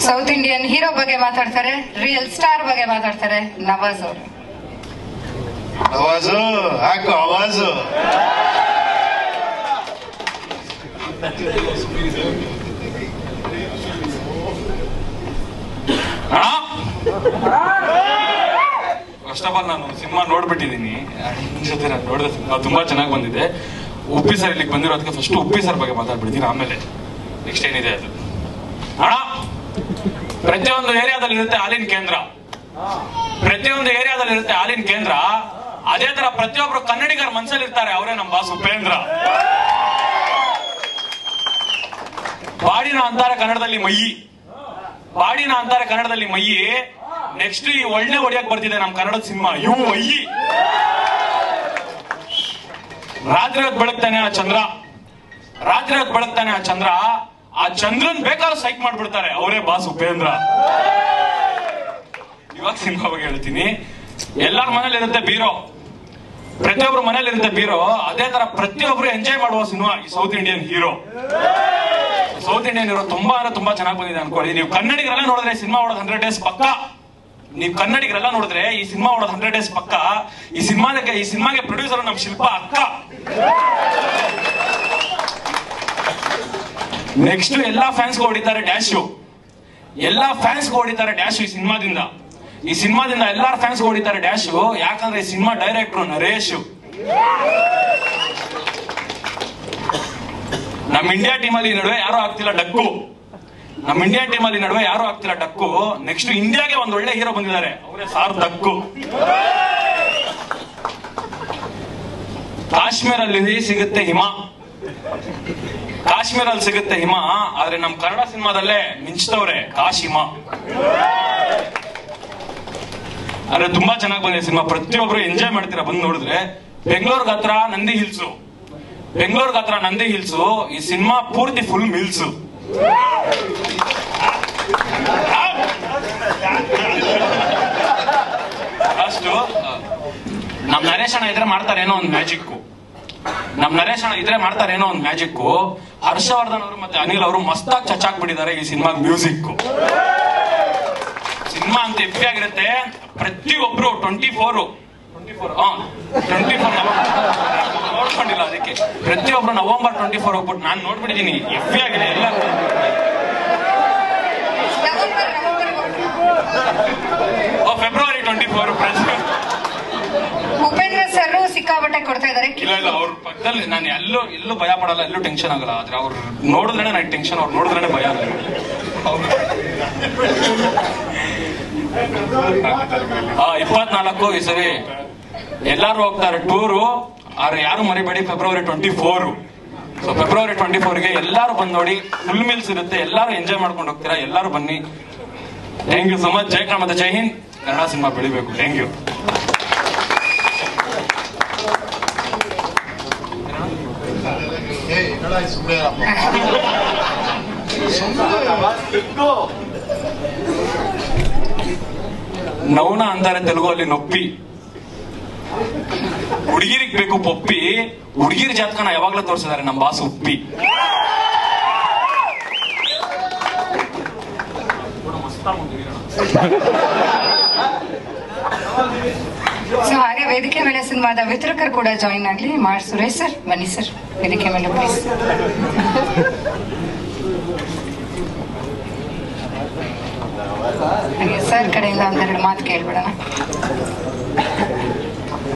south Indian hero ಬಗ್ಗೆ ಮಾತಾಡ್ತಾರೆ real star ಬಗ್ಗೆ ಮಾತಾಡ್ತಾರೆ ನವಾಜ್ ಅವರು ಆವಾಜು ಹಾಕು ಆವಾಜು ಫಸ್ಟ್ ಆಫ್ ಆಲ್ ನಾನು ಸಿನಿಮಾ ನೋಡ್ಬಿಟ್ಟಿದ್ದೀನಿ ನಿಮ್ ಜೊತೆ ನಾನು ನೋಡಿದ ಸಿನಿಮಾ ತುಂಬಾ ಚೆನ್ನಾಗಿ ಬಂದಿದೆ ಉಪ್ಪಿ ಸರ್ ಇಲ್ಲಿಗೆ ಬಂದಿರೋದಕ್ಕೆ ಫಸ್ಟ್ ಉಪ್ಪಿ ಸರ್ ಬಗ್ಗೆ ಮಾತಾಡ್ಬಿಡ್ತೀನಿ ಆಮೇಲೆ ನೆಕ್ಸ್ಟ್ ಏನಿದೆ ಅದು ಅಣ್ಣ ಪ್ರತಿಯೊಂದು ಏರಿಯಾದಲ್ಲಿ ಇರುತ್ತೆ ಹಾಲಿನ ಕೇಂದ್ರ ಪ್ರತಿಯೊಂದು ಏರಿಯಾದಲ್ಲಿ ಇರುತ್ತೆ ಹಾಲಿನ ಕೇಂದ್ರ ಅದೇ ತರ ಪ್ರತಿಯೊಬ್ರು ಕನ್ನಡಿಗರ ಮನಸ್ಸಲ್ಲಿ ಇರ್ತಾರೆ ಅವರೇ ನಮ್ಮ ಬಾಸ್ ಉಪೇಂದ್ರ ಬಾಡಿನ ಅಂತಾರೆ ಕನ್ನಡದಲ್ಲಿ ಮಯ್ಯಿ ಬಾಡಿನ ಅಂತಾರೆ ಕನ್ನಡದಲ್ಲಿ ಮಯ್ಯಿ ನೆಕ್ಸ್ಟ್ ಈ ಒಳ್ಳೆ ಹೊಡಿಯಕ್ ಬರ್ತಿದೆ ನಮ್ ಕನ್ನಡದ ಸಿನಿಮಾ ಯು ಅಯ್ಯಿ ರಾತ್ರಿ ಹೊತ್ತು ಬೆಳಗ್ತಾನೆ ಆ ಚಂದ್ರ ರಾತ್ರಿ ಹೊತ್ತು ಬೆಳಗ್ತಾನೆ ಆ ಚಂದ್ರ ಆ ಚಂದ್ರನ್ ಬೇಕಾದ್ರೆ ಸೈಕ್ ಮಾಡ್ಬಿಡ್ತಾರೆ ಅವರೇ ಬಾಸ್ ಉಪೇಂದ್ರ ಇವಾಗ ಸಿನಿಮಾ ಬಗ್ಗೆ ಹೇಳ್ತೀನಿ ಎಲ್ಲಾರ ಮನೇಲಿ ಇರುತ್ತೆ ಬೀರೋ ಪ್ರತಿಯೊಬ್ರು ಮನೇಲಿ ಇರುತ್ತೆ ಬೀರೋ ಅದೇ ತರ ಪ್ರತಿಯೊಬ್ರು ಎಂಜಾಯ್ ಮಾಡುವ ಸಿನಿಮಾ ಈ south Indian hero south Indian hero ತುಂಬಾ ಅಂದ್ರೆ ತುಂಬಾ ಚೆನ್ನಾಗಿ ಬಂದಿದೆ ಅನ್ಕೊಳ್ಳಿ ನೀವು ಕನ್ನಡಿಗರೆಲ್ಲ ನೋಡಿದ್ರೆ ಸಿನಿಮಾ ಓಡೋದು ಹಂಡ್ರೆಡ್ ಡೇಸ್ ಪಕ್ಕ ನೀವು ಕನ್ನಡಿಗರೆಲ್ಲ ನೋಡಿದ್ರೆ ಈ ಸಿನಿಮಾ ಓಡೋದು ಹಂಡ್ರೆಡ್ ಡೇಸ್ ಪಕ್ಕ ಈ ಸಿನಿಮಾಗೆ ಈ ಸಿನಿಮಾಗೆ ಪ್ರೊಡ್ಯೂಸರ್ ನಮ್ ಶಿಲ್ಪ ಅಕ್ಕ ನೆಕ್ಸ್ಟ್ ಎಲ್ಲಾ ಫ್ಯಾನ್ಸ್ ಹೊಡಿತಾರೆ ಡ್ಯಾಶ್ ಎಲ್ಲಾ ಫ್ಯಾನ್ಸ್ ಹೊಡಿತಾರೆ ಡ್ಯಾಶ್ ಈ ಸಿನಿಮಾದಿಂದ ಈ ಸಿನಿಮಾದಿಂದ ಎಲ್ಲಾರ ಫ್ಯಾನ್ಸ್ ಹೊಡಿತಾರೆ ಡ್ಯಾಶ್ ಯಾಕಂದ್ರೆ ಈ ಸಿನಿಮಾ ಡೈರೆಕ್ಟ್ರು ನರೇಶ್ ನಮ್ಮ ಇಂಡಿಯಾ ಟೀಮ್ ಅಲ್ಲಿ ಈ ನಡುವೆ ಯಾರು ಆಗ್ತಿಲ್ಲ ಡಕ್ಕು ನಮ್ಮ ಇಂಡಿಯಾ ಟೀಮ್ ಅಲ್ಲಿ ಈ ನಡುವೆ ಯಾರು ಆಗ್ತಿಲ್ಲ ಡಕ್ಕು ನೆಕ್ಸ್ಟ್ ಇಂಡಿಯಾಗೆ ಒಂದ್ ಒಳ್ಳೆ ಹೀರೋ ಬಂದಿದ್ದಾರೆ ಅವರೇ ಸಾರ್ ಡಕ್ಕು ಕಾಶ್ಮೀರಲ್ಲಿ ಸಿಗುತ್ತೆ ಹಿಮ ಕಾಶ್ಮೀರಲ್ಲಿ ಸಿಗುತ್ತೆ ಹಿಮ ಆದ್ರೆ ನಮ್ ಕನ್ನಡ ಸಿನಿಮಾದಲ್ಲೇ ಮಿಂಚ್ತವ್ರೆ ಕಾಶ್ ಹಿಮ ಆದ್ರೆ ತುಂಬಾ ಚೆನ್ನಾಗಿ ಬಂದಿದೆ ಸಿನಿಮಾ ಪ್ರತಿಯೊಬ್ರು ಎಂಜಾಯ್ ಮಾಡ್ತೀರಾ ಬಂದು ನೋಡಿದ್ರೆ ಬೆಂಗಳೂರ್ಗ ಹತ್ರ ನಂದಿ ಹಿಲ್ಸು ಬೆಂಗಳೂರ್ಗ ಹತ್ರ ನಂದಿ ಹಿಲ್ಸು ಈ ಸಿನಿಮಾ ಪೂರ್ತಿ ಫುಲ್ ಮಿಲ್ಸು ಅಷ್ಟು ನಮ್ ನರೇಶ್ ಅಣ್ಣ ಇದ್ರೆ ಮಾಡ್ತಾರೇನೋ ಒಂದು ಮ್ಯಾಜಿಕ್ ನಮ್ ನರೇಶ್ ಅಣ್ಣ ಇದ್ರೆ ಮಾಡ್ತಾರೇನೋ ಒಂದು ಮ್ಯಾಜಿಕ್ ಹರ್ಷವರ್ಧನ್ ಅವರು ಮತ್ತೆ ಅನಿಲ್ ಅವರು ಮಸ್ತಾಗಿ ಚಚ್ಚಾಕ್ಬಿಟ್ಟಿದ್ದಾರೆ ಈ ಸಿನಿಮಾ ಮ್ಯೂಸಿಕ್ ಸಿನಿಮಾ ಅಂತ ಎಫಿ ಆಗಿರುತ್ತೆ ಪ್ರತಿಯೊಬ್ರು twenty four twenty four twenty four ನೋಡ್ಕೊಂಡಿಲ್ಲ ಅದಕ್ಕೆ ಪ್ರತಿಯೊಬ್ರು ನವೆಂಬರ್ ಟ್ವೆಂಟಿ ಫೋರ್ ಹೋಗ್ಬಿಟ್ಟು ನಾನು ನೋಡ್ಬಿಟ್ಟಿದ್ದೀನಿ ಎಫಿ ಆಗಿದೆ ಎಲ್ಲ ನವೆಂಬರ್ ನವೆಂಬರ್ ಓ February twenty four Upendra sir ಸಿಕ್ಕಾಪಟ್ಟೆ ಕೊಡ್ತಾ ಇದಾರೆ ಇಲ್ಲ ಇಲ್ಲ ಅವ್ರ ಪಕ್ಕದಲ್ಲಿ ನಾನು ಎಲ್ಲೂ ಎಲ್ಲೂ ಭಯ ಪಡಲ್ಲ ಎಲ್ಲೂ ಟೆನ್ಷನ್ ಆಗಲ್ಲ ಆದ್ರೆ ಅವ್ರು ನೋಡಿದ್ರೆ ನನಗೆ ಟೆನ್ಷನ್ ಅವ್ರು ನೋಡಿದ್ರೆ ಭಯ ಆಗಲ್ಲ ಆ ಇಪ್ಪತ್ನಾಲ್ಕು ಈ ಸರಿ ಎಲ್ಲಾರು ಹೋಗ್ತಾರೆ ಟೂರು ಆದ್ರೆ ಯಾರು ಮರಿಬೇಡಿ February twenty four so February twenty ಫೋರ್ಗೆ ಎಲ್ಲಾರು ಬಂದ್ ನೋಡಿ ಫುಲ್ ಮಿಲ್ಸ್ ಇರುತ್ತೆ ಎಲ್ಲಾರು ಎಂಜಾಯ್ ಮಾಡ್ಕೊಂಡು ಹೋಗ್ತೀರಾ ಎಲ್ಲಾರು ಬನ್ನಿ ಥ್ಯಾಂಕ್ ಯು ಸೊ ಮಚ್ ಜೈ ಕನ್ನಡ ಮತ್ತೆ ಜೈ ಹಿಂದ್ ಕನ್ನಡ ಸಿನಿಮಾ ಬೆಳಿಬೇಕು ಥ್ಯಾಂಕ್ ಯು ಏಯ್ ನಡ ಸುಮ್ಮನೆ ನೌನ ಅಂತಾರೆ ತೆಲುಗು ಅಲ್ಲಿ ನೊಪ್ಪಿ ಹುಡುಗಿರಿಗೆ ಬೇಕು ಪೊಪ್ಪಿ ಹುಡುಗಿರ ಜಾತಕನ ಯಾವಾಗ್ಲೂ ತೋರಿಸಿದ್ದಾರೆ ನಮ್ಮ ಬಾಸ್ ಉಪ್ಪಿ ಸೊ ಹಾಗೆ ವೇದಿಕೆ ಮೇಲೆ ಸಿನಿಮಾದ ವಿತರಕರು ಕೂಡ ಜಾಯಿನ್ ಆಗ್ಲಿ ಮಾಡ್ ಸುರೇಶ್ ಸರ್ ಬನ್ನಿ ಸರ್ ವೇದಿಕೆ ಮೇಲೆ ಪ್ಲೀಸ್ ಹಾಗೆ ಸರ್ ಕಡೆಯಿಂದ ಒಂದೆರಡು ಮಾತು ಕೇಳ್ಬಿಡೋಣ